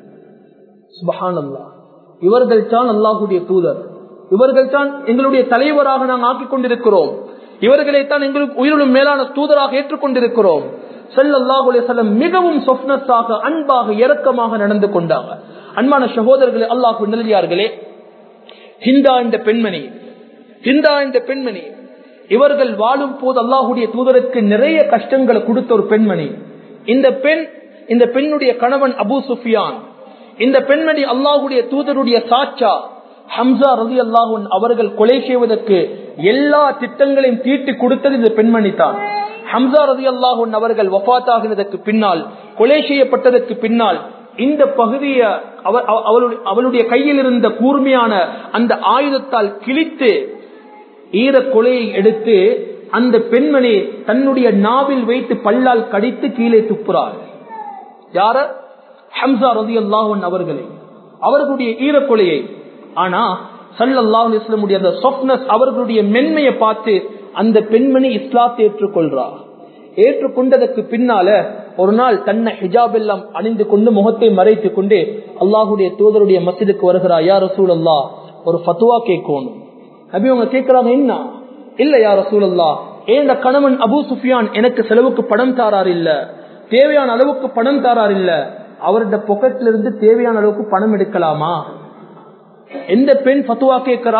சுபஹான் அல்லா இவர்கள் தான் அல்லாஹுடைய தூதர் இவர்கள் தான் எங்களுடைய தலைவராக நாங்கள் ஆக்கிக் கொண்டிருக்கிறோம் இவர்களைத்தான் எங்களுக்கு உயிரிலும் மேலான தூதராக ஏற்றுக்கொண்டிருக்கிறோம் செல்லல்லாஹுலேசல்லம் மிகவும் சொப்னஸாக அன்பாக இரக்கமாக நடந்து கொண்டாங்க அன்பான சகோதரர்களே அல்லாஹு நிலையார்களே ஹிந்தா என்ற பெண்மணி ஹிந்தா என்ற பெண்மணி இவர்கள் வாழும் போது அல்லாஹுடைய தூதருக்கு நிறைய கஷ்டங்களை கொடுத்த ஒரு பெண்மணி இந்த பெண் இந்த பெண்ணுடைய கணவன் அபு சுஃபியான் இந்த பெண்மணி அல்லாஹுடைய தூதருடைய சாச்சா ஹம்சா ரதி அல்லாஹூன் அவர்கள் கொலை செய்வதற்கு எல்லா திட்டங்களையும் தீட்டி கொடுத்தது இந்த பெண்மணி தான் ஹம்சா ரதி அல்லாஹூன் அவர்கள் வஃத்தாகினதற்கு பின்னால் கொலை செய்யப்பட்டதற்கு பின்னால் இந்த பகுதியை அவளுடைய கையில் இருந்த கூர்மையான அந்த ஆயுதத்தால் கிழித்து ஈர கொலையை எடுத்து அந்த பெண்மணி தன்னுடைய நாவில் வைத்து பல்லால் கடித்து கீழே துப்புறார் யார ஹம்சா ரதி அல்லாஹன் அவர்களை அவர்களுடைய ஈரக்கொலையை ஆனா சல்லாஹ் இஸ்லமுடைய அந்த சொப்னஸ் அவர்களுடைய மென்மையை பார்த்து அந்த பெண்மணி இஸ்லாத்தை ஏற்றுக்கொள்றார் ஏற்றுக்கொண்டதற்கு பின்னால ஒரு நாள் தன்னை ஹிஜாப் எல்லாம் அணிந்து கொண்டு முகத்தை மறைத்து கொண்டு அல்லாஹுடைய தூதருடைய மசிதுக்கு வருகிறார் யார் ரசூல் அல்லா ஒரு ஃபத்துவா கேட்கணும் நபி அவங்க கேட்கிறாங்க என்ன இல்ல யார் ரசூல் அல்லா ஏன் கணவன் அபு சுஃபியான் எனக்கு செலவுக்கு பணம் தாரார் இல்ல தேவையான அளவுக்கு பணம் தாரார் இல்ல அவருடைய பொக்கெட்ல இருந்து தேவையான அளவுக்கு பணம் எடுக்கலாமா எந்த பெண் பத்துவா கேட்கிறா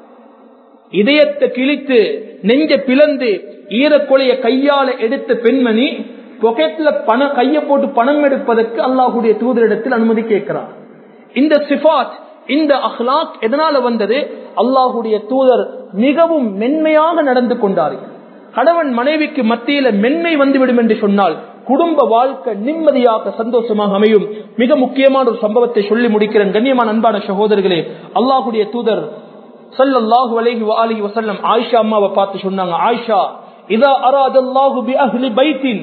இதயத்தை கிழித்து நெஞ்ச பிளந்து ஈரக்கொலைய கையால எடுத்த பெண்மணி பொக்கெட்ல பண கைய போட்டு பணம் எடுப்பதற்கு அல்லாஹுடைய தூதரிடத்தில் அனுமதி கேட்கிறார் இந்த சிஃபாத் இந்த அஹ்லாக் எதனால வந்தது அல்லாஹுடைய தூதர் மிகவும் மென்மையாக நடந்து கொண்டார்கள் கணவன் மனைவிக்கு மத்தியில மென்மை வந்துவிடும் என்று சொன்னால் குடும்ப வாழ்க்கை நிம்மதியாக சந்தோஷமாக அமையும் மிக முக்கியமான ஒரு சம்பவத்தை சொல்லி முடிக்கிறேன் கண்ணியமான அன்பான சகோதரர்களே அல்லாஹுடைய தூதர் சல்லாஹு அலஹி அலஹி வசல்லம் ஆயிஷா அம்மாவை பார்த்து சொன்னாங்க ஆயிஷா இதா அராதல்லாஹு பி அஹ்லி பைத்தின்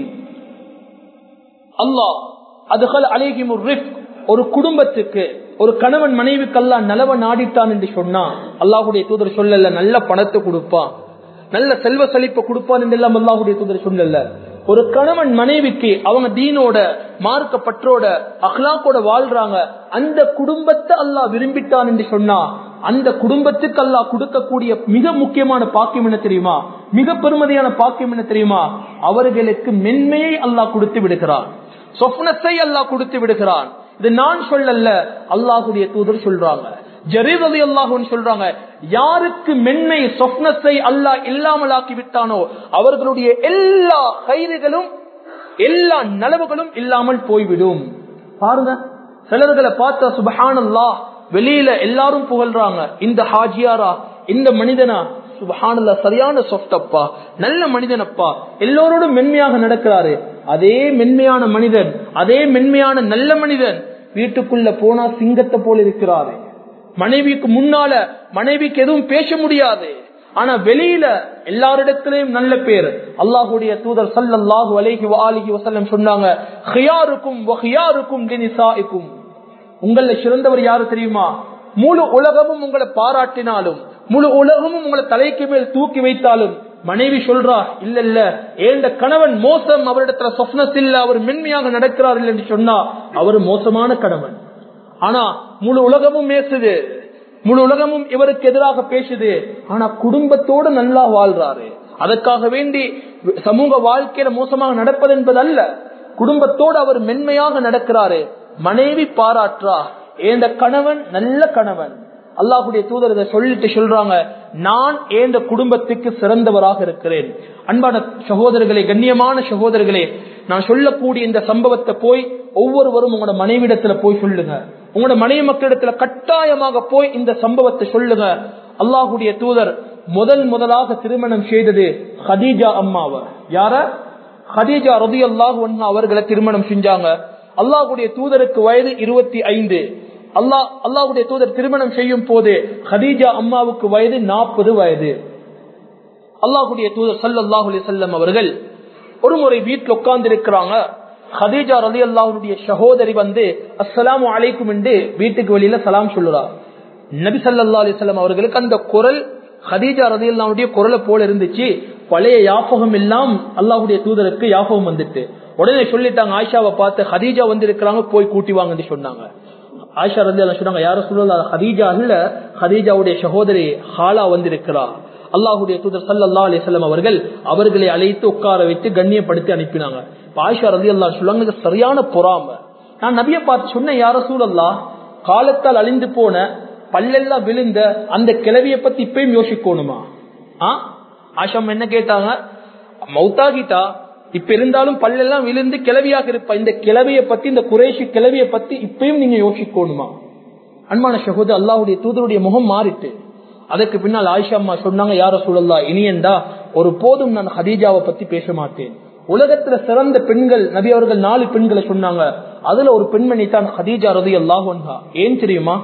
அல்லாஹ் அதுகள் அலேஹிம் ஒரு குடும்பத்துக்கு ஒரு கணவன் மனைவிக்கெல்லாம் நலவ நாடித்தான் என்று சொன்னா அல்லாஹுடைய தூதர் சொல்லல நல்ல பணத்தை கொடுப்பான் நல்ல செல்வ செழிப்பை கொடுப்பான் என்றெல்லாம் அல்லாஹுடைய தூதர் சொல்லல ஒரு கணவன் மனைவிக்கு அவங்க தீனோட மார்க்க பற்றோட அஹ்லாக்கோட வாழ்றாங்க அந்த குடும்பத்தை அல்லாஹ் விரும்பிட்டான் என்று சொன்னா அந்த குடும்பத்துக்கு அல்லாஹ் கொடுக்கக்கூடிய மிக முக்கியமான பாக்கியம் என்ன தெரியுமா மிக பெருமதியான பாக்கியம் என்ன தெரியுமா அவர்களுக்கு மென்மையை அல்லாஹ் கொடுத்து விடுகிறான் சொப்னத்தை அல்லாஹ் கொடுத்து விடுகிறான் இது நான் சொல்லல அல்லாஹுடைய தூதர் சொல்றாங்க ஜரீரதி அல்லாஹுன்னு சொல்றாங்க யாருக்கு மென்மை சொப்னத்தை அல்லாஹ் இல்லாமலாக்கி விட்டானோ அவர்களுடைய எல்லா கைதுகளும் எல்லா நலவுகளும் இல்லாமல் போய்விடும் பாருங்க சிலர்களை பார்த்தா சுபஹான் அல்லாஹ் வெளியில எல்லாரும் புகழ்றாங்க இந்த ஹாஜியாரா இந்த மனிதனா சுபஹானல்லா சரியான சொஃப்டப்பா நல்ல மனிதனப்பா எல்லோரோடும் மென்மையாக நடக்கிறாரு அதே மென்மையான மனிதன் அதே மென்மையான நல்ல மனிதன் வீட்டுக்குள்ள போனா சிங்கத்தை போல இருக்கிறாரு மனைவிக்கு முன்னால மனைவிக்கு எதுவும் பேச முடியாது ஆனா வெளியில எல்லாரிடத்திலையும் நல்ல பேர் அல்லாஹுடைய தூதர் சல்லல்லாஹு அலைஹி வாலிஹி வசல்லம் சொன்னாங்க ஹியாருக்கும் வஹியாருக்கும் லினிசாஇக்கும் உங்கள சிறந்தவர் யாரு தெரியுமா முழு உலகமும் உங்களை பாராட்டினாலும் முழு உலகமும் உங்களை தலைக்கு மேல் தூக்கி வைத்தாலும் மனைவி சொல்றா இல்ல இல்ல ஏண்ட கணவன் மோசம் அவரிடத்துல சொப்னஸ் இல்ல அவர் மென்மையாக நடக்கிறார் என்று சொன்னா அவர் மோசமான கணவன் ஆனா முழு உலகமும் பேசுது முழு உலகமும் இவருக்கு எதிராக பேசுது ஆனா குடும்பத்தோடு நல்லா வாழ்றாரு அதற்காக வேண்டி சமூக வாழ்க்கையில மோசமாக நடப்பது என்பது அல்ல குடும்பத்தோடு அவர் மென்மையாக நடக்கிறாரு மனைவி பாராற்றா ஏந்த கணவன் நல்ல கணவன் அல்லாஹுடைய தூதர் இதை சொல்லிட்டு சொல்றாங்க நான் ஏந்த குடும்பத்துக்கு சிறந்தவராக இருக்கிறேன் அன்பான சகோதரர்களே கண்ணியமான சகோதரர்களே நான் சொல்லக்கூடிய இந்த சம்பவத்தை போய் ஒவ்வொருவரும் உங்களோட மனைவிடத்துல போய் சொல்லுங்க உங்களோட மனைவி மக்களிடத்துல கட்டாயமாக போய் இந்த சம்பவத்தை சொல்லுங்க அல்லாஹுடைய தூதர் முதல் முதலாக திருமணம் செய்தது ஹதீஜா அம்மாவை யார ஹதீஜா ரதி அல்லாஹ் அவர்களை திருமணம் செஞ்சாங்க அல்லாஹுடைய தூதருக்கு வயது இருபத்தி ஐந்து அல்லாஹ் அல்லாஹுடைய தூதர் திருமணம் செய்யும் போது ஹதீஜா அம்மாவுக்கு வயது நாற்பது வயது அல்லாஹுடைய தூதர் சல்லாஹூ செல்லம் அவர்கள் ஒரு முறை வீட்டில் உட்கார்ந்து இருக்கிறாங்க ஹதீஜா ரலி அல்லாஹுடைய சகோதரி வந்து அஸ்ஸலாமு அலைக்கும் என்று வீட்டுக்கு வெளியில சலாம் சொல்லுறார் நபி சல்லா அலிசல்லாம் அவர்களுக்கு அந்த குரல் ஹதீஜா ரதி அல்லாவுடைய குரலை போல இருந்துச்சு பழைய யாபகம் எல்லாம் அல்லாஹுடைய தூதருக்கு யாபகம் வந்துட்டு உடனே சொல்லிட்டாங்க ஆயிஷாவை பார்த்து ஹதீஜா வந்து இருக்கிறாங்க போய் கூட்டி வாங்கன்னு சொன்னாங்க ஆயிஷா ரதி அல்லா சொன்னாங்க யார சொல்லல ஹதீஜா இல்ல ஹதீஜாவுடைய சகோதரி ஹாலா வந்திருக்கிறா அல்லாஹுடைய தூதர் சல்லா அலிசல்லாம் அவர்கள் அவர்களை அழைத்து உட்கார வைத்து கண்ணியப்படுத்தி அனுப்பினாங்க ஆயிஷா ரதி அல்லா சொல்லுவாங்க இது சரியான பொறாம நான் நபிய பார்த்து சொன்னேன் யார சூழல்லா காலத்தால் அழிந்து போன பல்லெல்லாம் விழுந்த அந்த கிளவிய பத்தி இப்பயும் யோசிக்கணுமா ஆ ஆஷம் என்ன கேட்டாங்க மௌத்தாகிட்டா இப்ப இருந்தாலும் பல்லெல்லாம் விழுந்து கிளவியாக இருப்பா இந்த கிளவிய பத்தி இந்த குறைஷி கிளவிய பத்தி இப்பயும் நீங்க யோசிக்கணுமா அன்பான சகோதர அல்லாஹுடைய தூதருடைய முகம் மாறிட்டு அதற்கு பின்னால் ஆயிஷா அம்மா சொன்னாங்க யார சூழல்லா இனியண்டா ஒரு போதும் நான் ஹதீஜாவை பத்தி பேச மாட்டேன் உலகத்துல சிறந்த பெண்கள் நபி அவர்கள் நாலு பெண்களை சொன்னாங்க அதுல ஒரு பெண்மணி தான் ஹதீஜா ரதி அல்லாஹா ஏன் தெரியுமா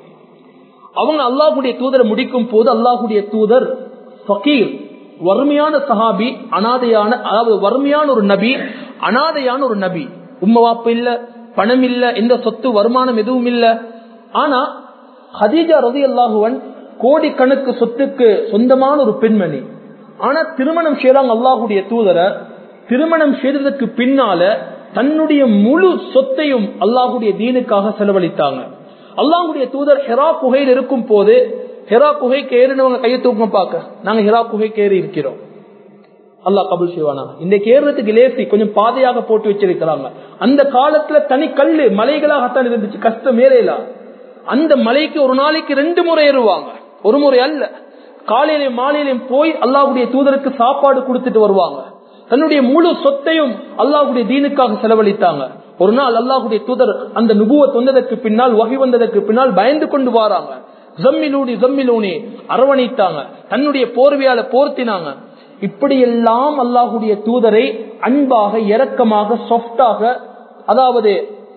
அவங்க அல்லாஹுடைய தூதரை முடிக்கும் போது அல்லாஹுடைய தூதர் ஃபகீர் வறுமையான சஹாபி அனாதையான அதாவது வறுமையான ஒரு நபி அனாதையான ஒரு நபி உம்மவாப்பு இல்ல பணம் இல்ல எந்த சொத்து வருமானம் எதுவும் இல்ல ஆனா ஹதீஜா ரதி அல்லாஹுவன் கோடிக்கணக்கு சொத்துக்கு சொந்தமான ஒரு பெண்மணி ஆனா திருமணம் செய்யறாங்க அல்லாஹுடைய தூதரை திருமணம் செய்ததற்கு பின்னால தன்னுடைய முழு சொத்தையும் அல்லாஹுடைய தீனுக்காக செலவழித்தாங்க அல்லாஹுடைய தூதர் ஹெரா குகையில் இருக்கும் போது ஹெரா குகைக்கு ஏறினவங்க கையை தூக்கம் பார்க்க நாங்க ஹெரா குகைக்கு ஏறி இருக்கிறோம் அல்லாஹ் கபுல் செய்வானா இந்த ஏறுறதுக்கு லேசி கொஞ்சம் பாதையாக போட்டு வச்சிருக்கிறாங்க அந்த காலத்துல தனி கல்லு மலைகளாகத்தான் இருந்துச்சு கஷ்டம் ஏறையலாம் அந்த மலைக்கு ஒரு நாளைக்கு ரெண்டு முறை ஏறுவாங்க ஒரு முறை அல்ல காலையிலையும் மாலையிலையும் போய் அல்லாஹுடைய தூதருக்கு சாப்பாடு கொடுத்துட்டு வருவாங்க தன்னுடைய முழு சொத்தையும் அல்லாஹுடைய தீனுக்காக செலவழித்தாங்க ஒரு நாள் அல்லாஹுடைய தூதர் அந்த நுபுவத் வந்ததற்கு பின்னால் வகை வந்ததற்கு பின்னால் பயந்து கொண்டு வராங்க ஜம்மிலூனி ஜம்மிலூனி அரவணைத்தாங்க தன்னுடைய போர்வையால போர்த்தினாங்க இப்படியெல்லாம் அல்லாஹுடைய தூதரை அன்பாக இரக்கமாக சொஃப்டாக அதாவது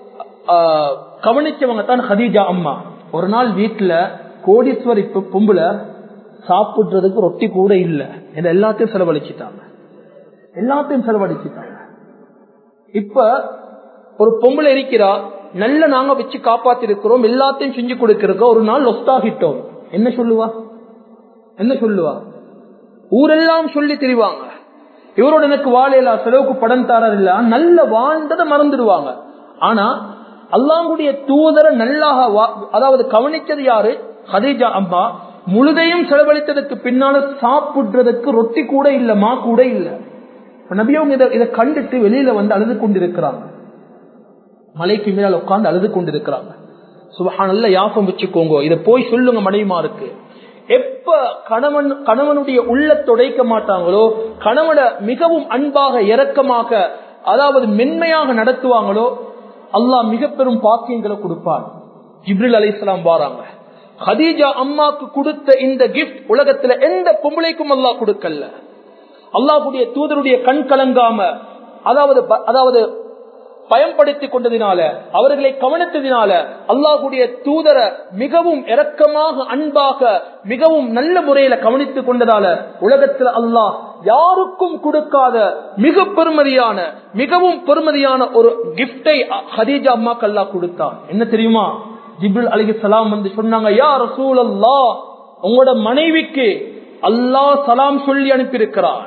கவனிச்சவங்க தான் ஹதீஜா அம்மா ஒரு நாள் வீட்டுல கோடீஸ்வரி பொம்புல சாப்பிடுறதுக்கு ரொட்டி கூட இல்ல இதை எல்லாத்தையும் செலவழிச்சிட்டாங்க எல்லாத்தையும் செலவழிச்சிட்டாங்க இப்ப ஒரு பொம்பளை இருக்கிறா நல்ல நாங்க வச்சு காப்பாத்தி இருக்கிறோம் எல்லாத்தையும் செஞ்சு கொடுக்கிறோம் ஒரு நாள் ஒஸ்தாகிட்டோம் என்ன சொல்லுவா என்ன சொல்லுவா ஊரெல்லாம் சொல்லி திரிவாங்க இவரோட எனக்கு வாழையில செலவுக்கு படம் தாரர் இல்ல நல்ல வாழ்ந்ததை மறந்துடுவாங்க ஆனா அல்லாங்குடைய தூதரை நல்லாக அதாவது கவனிச்சது யாரு ஹதீஜா அம்மா முழுதையும் செலவழித்ததுக்கு பின்னால சாப்பிடுறதுக்கு ரொட்டி கூட இல்ல மா கூட இல்ல நபியவங்க இதை இதை கண்டுட்டு வெளியில வந்து அழுது கொண்டிருக்கிறாங்க மலைக்கு மேல உட்கார்ந்து அழுது கொண்டிருக்கிறாங்க சுபஹானல்ல யாபம் வச்சுக்கோங்க இதை போய் சொல்லுங்க மனைவிமாருக்கு எப்ப கணவன் கணவனுடைய உள்ள துடைக்க மாட்டாங்களோ கணவனை மிகவும் அன்பாக இரக்கமாக அதாவது மென்மையாக நடத்துவாங்களோ அல்லாஹ் மிக பெரும் பாக்கியங்களை கொடுப்பார் ஜிப்ரில் அலி இஸ்லாம் வாராங்க ஹதீஜா அம்மாக்கு கொடுத்த இந்த கிஃப்ட் உலகத்துல எந்த பொம்பளைக்கும் அல்லாஹ் கொடுக்கல அல்லாஹுடைய தூதருடைய கண் கலங்காம அதாவது அதாவது பயன்படுத்திக் கொண்டதினால அவர்களை கவனித்ததினால அல்லாஹுடைய தூதர மிகவும் இரக்கமாக அன்பாக மிகவும் நல்ல முறையில கவனித்துக் கொண்டதால உலகத்தில் அல்லாஹ் யாருக்கும் கொடுக்காத மிக பெருமதியான மிகவும் பெருமதியான ஒரு கிஃப்டை ஹதீஜா அம்மாக்கு அல்லாஹ் கொடுத்தான் என்ன தெரியுமா ஜிப்ரில் அலிகி சலாம் வந்து சொன்னாங்க யா ரசூல் அல்லாஹ் உங்களோட மனைவிக்கு அல்லாஹ் சலாம் சொல்லி அனுப்பியிருக்கிறார்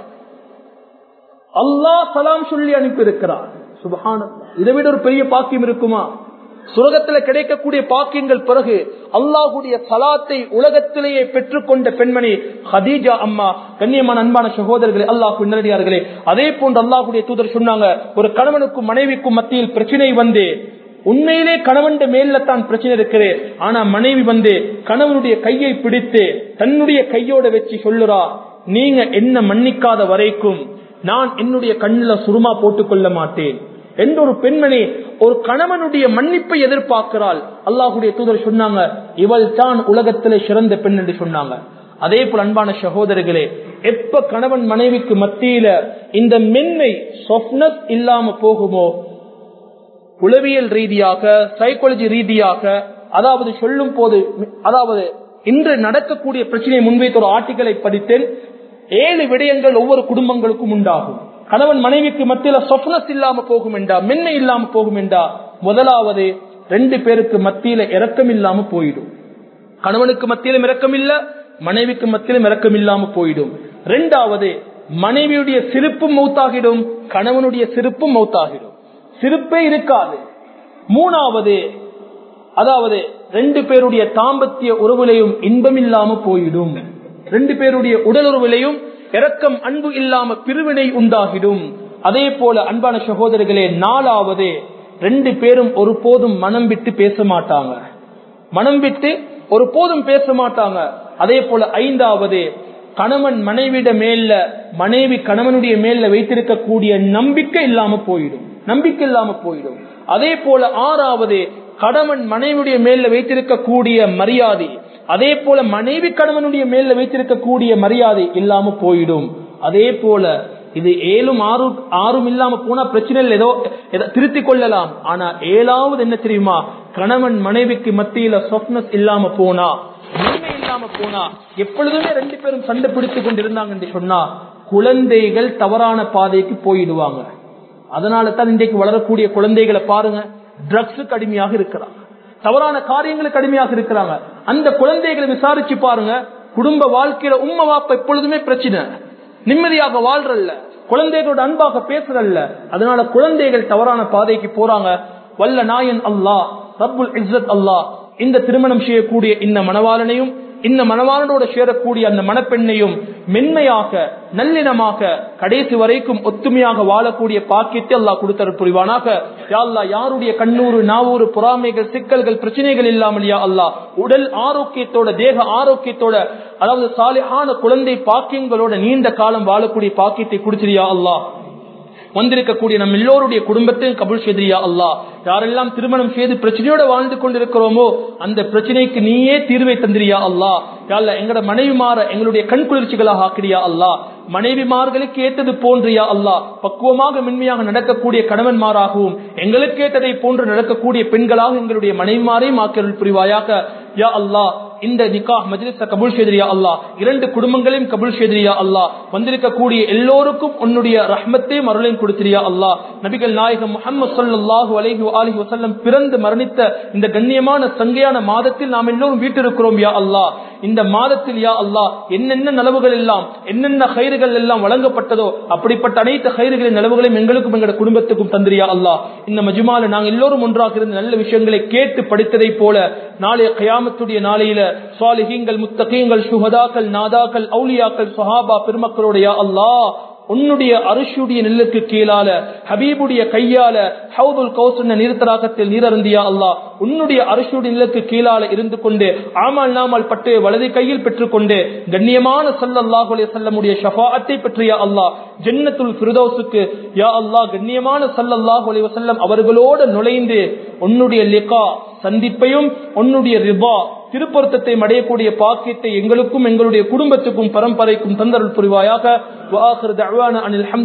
அல்லாஹ் சலாம் சொல்லி அனுப்பியிருக்கிறார் சுபஹான இதை விட ஒரு பெரிய பாக்கியம் இருக்குமா சுரகத்துல கிடைக்கக்கூடிய பாக்கியங்கள் பிறகு அல்லாஹுடைய சலாத்தை உலகத்திலேயே பெற்றுக்கொண்ட பெண்மணி ஹதீஜா அம்மா கண்ணியமான அன்பான சகோதரர்களே அல்லாஹ் பின்னடியார்களே அதே போன்று அல்லாஹுடைய தூதர் சொன்னாங்க ஒரு கணவனுக்கும் மனைவிக்கும் மத்தியில் பிரச்சனை வந்து உண்மையிலே கணவன் மேல தான் பிரச்சனை இருக்குது ஆனா மனைவி வந்து கணவனுடைய கையை பிடித்து தன்னுடைய கையோட வச்சு சொல்லுறா நீங்க என்ன மன்னிக்காத வரைக்கும் நான் என்னுடைய கண்ணுல சுருமா போட்டுக் கொள்ள மாட்டேன் என்ற ஒரு பெண்மணி ஒரு கணவனுடைய மன்னிப்பை எதிர்பார்க்கிறாள் அல்லாஹுடைய தூதர் சொன்னாங்க இவள் தான் உலகத்திலே சிறந்த பெண் என்று சொன்னாங்க அதே போல் அன்பான சகோதரர்களே எப்ப கணவன் மனைவிக்கு மத்தியில இந்த மென்மை சொப்னஸ் இல்லாம போகுமோ உளவியல் ரீதியாக சைக்காலஜி ரீதியாக அதாவது சொல்லும் போது அதாவது இன்று நடக்கக்கூடிய பிரச்சனையை முன்வைத்த ஒரு ஆர்டிகளை படித்தேன் ஏழு விடயங்கள் ஒவ்வொரு குடும்பங்களுக்கும் உண்டாகும் கணவன் மனைவிக்கு மத்தியில சொப்னஸ் இல்லாம போகும் என்றா மென்மை இல்லாம போகும் என்றா முதலாவது ரெண்டு பேருக்கு மத்தியில இறக்கம் இல்லாம போயிடும் கணவனுக்கு மத்தியிலும் இறக்கம் இல்ல மனைவிக்கு மத்தியிலும் இறக்கம் இல்லாம போயிடும் ரெண்டாவது மனைவியுடைய சிரிப்பும் மௌத்தாகிடும் கணவனுடைய சிரிப்பும் மௌத்தாகிடும் சிரிப்பே இருக்காது மூணாவது அதாவது ரெண்டு பேருடைய தாம்பத்திய உறவுலையும் இன்பம் இல்லாம போயிடும் ரெண்டு பேருடைய உடல் உறவுலையும் இரக்கம் அன்பு இல்லாம பிரிவினை உண்டாகிடும் அதே போல அன்பான சகோதரர்களே நாலாவது ரெண்டு பேரும் ஒருபோதும் மனம் விட்டு பேச மாட்டாங்க மனம் விட்டு ஒரு போதும் பேச மாட்டாங்க அதே போல ஐந்தாவது கணவன் மனைவிட மேல மனைவி கணவனுடைய மேல வைத்திருக்கக்கூடிய நம்பிக்கை இல்லாம போயிடும் நம்பிக்கை இல்லாம போயிடும் அதே போல ஆறாவது கணவன் மனைவியுடைய மேல வைத்திருக்கக்கூடிய மரியாதை அதே போல மனைவி கணவனுடைய மேல வைத்திருக்கக்கூடிய மரியாதை இல்லாம போயிடும் அதே போல இது ஏழும் ஆறு ஆறும் இல்லாம போனா பிரச்சனை இல்லை ஏதோ திருத்திக் கொள்ளலாம் ஆனா ஏழாவது என்ன தெரியுமா கணவன் மனைவிக்கு மத்தியில சொப்னஸ் இல்லாம போனா உண்மை இல்லாம போனா எப்பொழுதுமே ரெண்டு பேரும் சண்டை பிடித்துக் கொண்டிருந்தாங்க என்று சொன்னா குழந்தைகள் தவறான பாதைக்கு போயிடுவாங்க அதனால தான் இன்றைக்கு வளரக்கூடிய குழந்தைகளை பாருங்க ட்ரக்ஸுக்கு அடிமையாக இருக்கிறாங்க தவறான காரியங்களுக்கு அடிமையாக இருக்கிறாங்க அந்த குழந்தைகளை விசாரிச்சு பாருங்க குடும்ப வாழ்க்கையில உண்மை வாப்ப எப்பொழுதுமே பிரச்சனை நிம்மதியாக வாழ்றல்ல குழந்தைகளோட அன்பாக பேசுறல்ல அதனால குழந்தைகள் தவறான பாதைக்கு போறாங்க வல்ல நாயன் அல்லாஹ் ரப்புல் இஸ்ஸத் அல்லாஹ் இந்த திருமணம் செய்யக்கூடிய இந்த மணவாளனையும் இந்த மணவாளனோடு சேரக்கூடிய அந்த மணப்பெண்ணையும் மென்மையாக நல்லினமாக கடைசி வரைக்கும் ஒத்துமையாக வாழக்கூடிய பாக்கியத்தை அல்லாஹ் கொடுத்தரு புரிவானாக யாழ்லா யாருடைய கண்ணூறு நாவூறு பொறாமைகள் சிக்கல்கள் பிரச்சனைகள் இல்லாமல் யா அல்லாஹ் உடல் ஆரோக்கியத்தோட தேக ஆரோக்கியத்தோட அதாவது சாலியான குழந்தை பாக்கியங்களோட நீண்ட காலம் வாழக்கூடிய பாக்கியத்தை கொடுத்திரியா அல்லாஹ் வந்திருக்கக்கூடிய நம் எல்லோருடைய குடும்பத்தையும் கபுல் செய்தியா அல்லா யாரெல்லாம் திருமணம் செய்து பிரச்சனையோட வாழ்ந்து கொண்டிருக்கிறோமோ அந்த பிரச்சனைக்கு நீயே தீர்வை தந்திரியா அல்லா யாழ்ல எங்களோட மனைவிமார எங்களுடைய கண் குளிர்ச்சிகளாக ஆக்கிறியா அல்லா மனைவிமார்களுக்கு ஏற்றது போன்றியா அல்லா பக்குவமாக மென்மையாக நடக்கக்கூடிய கணவன்மாராகவும் எங்களுக்கு ஏற்றதை போன்று நடக்கக்கூடிய பெண்களாக எங்களுடைய மனைவிமாரையும் ஆக்கியருள் புரிவாயாக யா அல்லா இந்த நிக்கா மஜ்லிஸ கபுல் செய்தியா அல்லா இரண்டு குடும்பங்களையும் கபுல் செய்தியா அல்லா வந்திருக்கக்கூடிய எல்லோருக்கும் உன்னுடைய ரஹ்மத்தையும் அருளையும் கொடுத்திரியா அல்லா நபிகள் நாயகம் முகமது சல்லாஹூ அலஹி அலஹி வசல்லம் பிறந்து மரணித்த இந்த கண்ணியமான சங்கையான மாதத்தில் நாம் எல்லோரும் வீட்டிருக்கிறோம் யா அல்லா இந்த மாதத்தில் யா அல்லா என்னென்ன நலவுகள் எல்லாம் என்னென்ன கயிறுகள் எல்லாம் வழங்கப்பட்டதோ அப்படிப்பட்ட அனைத்து கயிறுகளின் நலவுகளையும் எங்களுக்கும் எங்களுடைய குடும்பத்துக்கும் தந்திரியா அல்லா இந்த மஜுமால நாங்கள் எல்லோரும் ஒன்றாக இருந்து நல்ல விஷயங்களை கேட்டு படித்ததை போல நாளைய கயாமத்துடைய நாளையில சாலிஹீங்கள் முத்தகீங்கள் சுகதாக்கள் நாதாக்கள் அவுலியாக்கள் சஹாபா பெருமக்களுடைய அல்லாஹ் உன்னுடைய அரிசுடைய நெல்லுக்கு கீழால ஹபீபுடைய கையால ஹவுதுல் கௌசன்ன நீர்த்தராகத்தில் நீரருந்தியா அல்லா உன்னுடைய அரிசுடைய நெல்லுக்கு கீழால இருந்து கொண்டு ஆமால் நாமல் பட்டு வலது கையில் பெற்றுக்கொண்டு கண்ணியமான சல்லல்லாஹுலே செல்லமுடைய ஷஃபாத்தை பற்றிய அல்லாஹ் ஜன்னத்துல் ஃபிரதோஸுக்கு யா அல்லாஹ் கண்ணியமான சல்லல்லாஹு அலைஹி வஸல்லம் அவர்களோடு நுழைந்து உன்னுடைய லிகா சந்திப்பையும் உன்னுடைய ரிபா திருப்பொருத்தத்தை அடையக்கூடிய பாக்கியத்தை எங்களுக்கும் எங்களுடைய குடும்பத்துக்கும் பரம்பரைக்கும் தந்தருள் புரிவாயாக